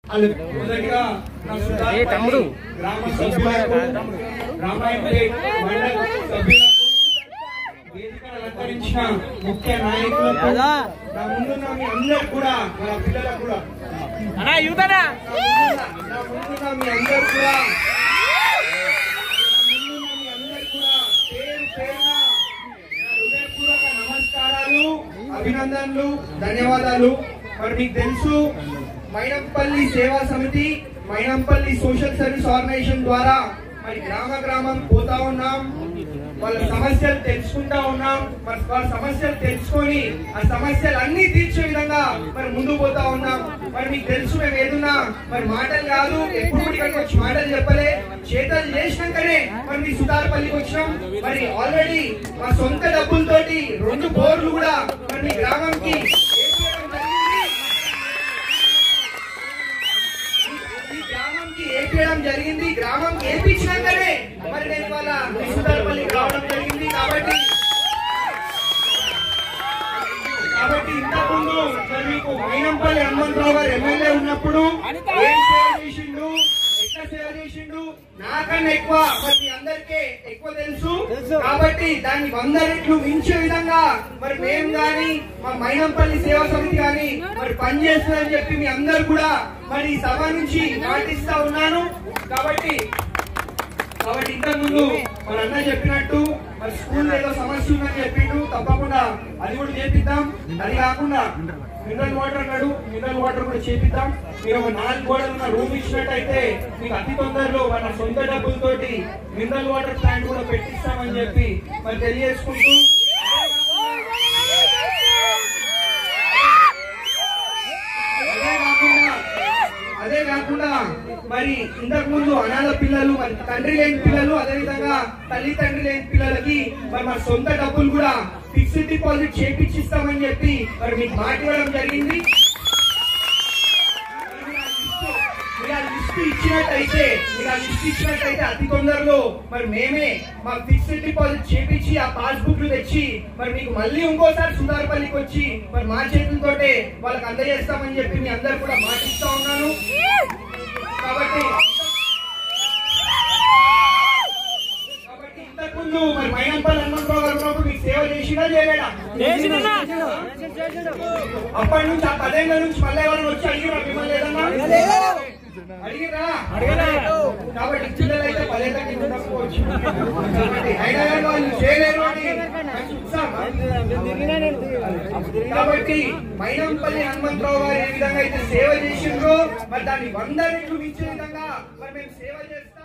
వాళ్ళు మొదటిగా నా సుధాకర్ ఏ తమ్ముడు? గ్రామ సభ్యులకు రామాయణపేట్ మండల సభ్యులకు వేదికను అలంకరించిన ముఖ్య నాయకులకు యాదా? నా ముందున్న మీ అందరు కూడా మన పిల్లలకు కూడా అన్నా యువతనా నా ముందున్న మీ అందరు కూడా నా ముందున్న మీ అందరు కూడా పేరు పేరున నా హృదయపూర్వక నమస్కారాలు అభినందనలు ధన్యవాదాలు మరి మీకు తెలుసు మైనంపల్లి సేవా సమితి మైనంపల్లి సోషల్ సర్వీస్ ఆర్గనైజేషన్ ద్వారా మరి గ్రామ గ్రామం పోతా ఉన్నాం వాళ్ళ సమస్యలు తెలుసుకుంటా ఉన్నాం మరి వాళ్ళ సమస్యలు తెలుసుకొని ఆ సమస్యలు అన్ని తీర్చే విధంగా మరి ముందుకు పోతా ఉన్నాం మరి మీకు తెలుసు మేము ఏదున్నా మరి మాటలు కాదు ఎప్పుడు కూడా ఇక్కడికి వచ్చి మాటలు చెప్పలే చేతలు చేసినాకనే మరి మీ సుతారపల్లికి వచ్చినాం మరి ఆల్రెడీ మా సొంత డబ్బులతోటి రెండు బోర్లు కూడా మరి మీ గ్రామంకి వేపించడం జరిగింది. ఈ గ్రామంకి ఏపీయడం జరిగింది గ్రామం ఏపించినాకనే మరి నేను వాళ్ళ సుతారపల్లికి రావడం జరిగింది కాబట్టి కాబట్టి ఇంతకుముందు మరి మీకు మైనంపల్లి హనుమంతరావు గారు ఎమ్మెల్యే ఉన్నప్పుడు ఏం సేవ చేసిండు ఎట్లా సేవ చేసిండు నాకన్నా ఎక్కువ మరి మీ అందరికీ ఎక్కువ తెలుసు కాబట్టి దాన్ని వంద రెట్లు మించే విధంగా మరి మేము గాని మా మైనంపల్లి సేవా సమితి గాని మరి పనిచేస్తుందని చెప్పి మీ అందరు కూడా మరి ఈ సభ నుంచి పాటిస్తా ఉన్నాను కాబట్టి కాబట్టి ఇంతకు ముందు మన అన్న చెప్పినట్టు మరి స్కూల్ ఏదో సమస్య ఉందని చెప్పిండు తప్పకుండా అది కూడా చేపిద్దాం అది కాకుండా మినరల్ వాటర్ అన్నాడు మినరల్ వాటర్ కూడా చేపిద్దాం మీరు ఒక నాలుగు గోడలు ఉన్న రూమ్ ఇచ్చినట్టయితే మీకు అతి తొందరలో మన సొంత డబ్బులతోటి మినరల్ వాటర్ ప్లాంట్ కూడా పెట్టిస్తామని చెప్పి మరి తెలియజేసుకుంటూ అదే కాకుండా అదే కాకుండా మరి ఇంతకు ముందు అనాథ పిల్లలు మరి తండ్రి లేని పిల్లలు అదే విధంగా తల్లి తండ్రి లేని పిల్లలకి మరి మన సొంత డబ్బులు కూడా ఫిక్స్డ్ డిపాజిట్ చేపించిస్తామని చెప్పి మరి మీకు మాట ఇవ్వడం జరిగింది మీరు ఆ లిస్ట్ ఇచ్చినట్టయితే మీరు ఆ లిస్ట్ ఇచ్చినట్టయితే అతి తొందరలో మరి మేమే మా ఫిక్స్డ్ డిపాజిట్ చేపించి ఆ పాస్బుక్ తెచ్చి మరి మీకు మళ్ళీ ఇంకోసారి సుధారపల్లికి వచ్చి మరి మా చేతులతోటే వాళ్ళకి అందజేస్తామని చెప్పి మీ అందరు కూడా మాటిస్తా ఉన్నాను కాబట్టి కాబట్టి ఇంతకుముందు మరి మైనంపల్లి హనుమంతరావు గారు ఉన్నప్పుడు మీకు సేవ చేసినా చేయలేడా అప్పటి నుంచి ఆ పదేళ్ల నుంచి మళ్ళీ ఎవరైనా వచ్చి అడిగిరా మిమ్మల్ని ఏదన్నా అడిగిరా కాబట్టి పిల్లలైతే పదేళ్ల కింద ఉండకపోవచ్చు కాబట్టి అయినా కానీ వాళ్ళు చేయలేరు అని నాకు ఉత్సాహం. కాబట్టి మైనంపల్లి హనుమంతరావు గారు ఏ విధంగా అయితే సేవ చేసిండ్రో మరి దాన్ని వంద రెట్లు మించే విధంగా మరి మేము సేవ చేస్తాం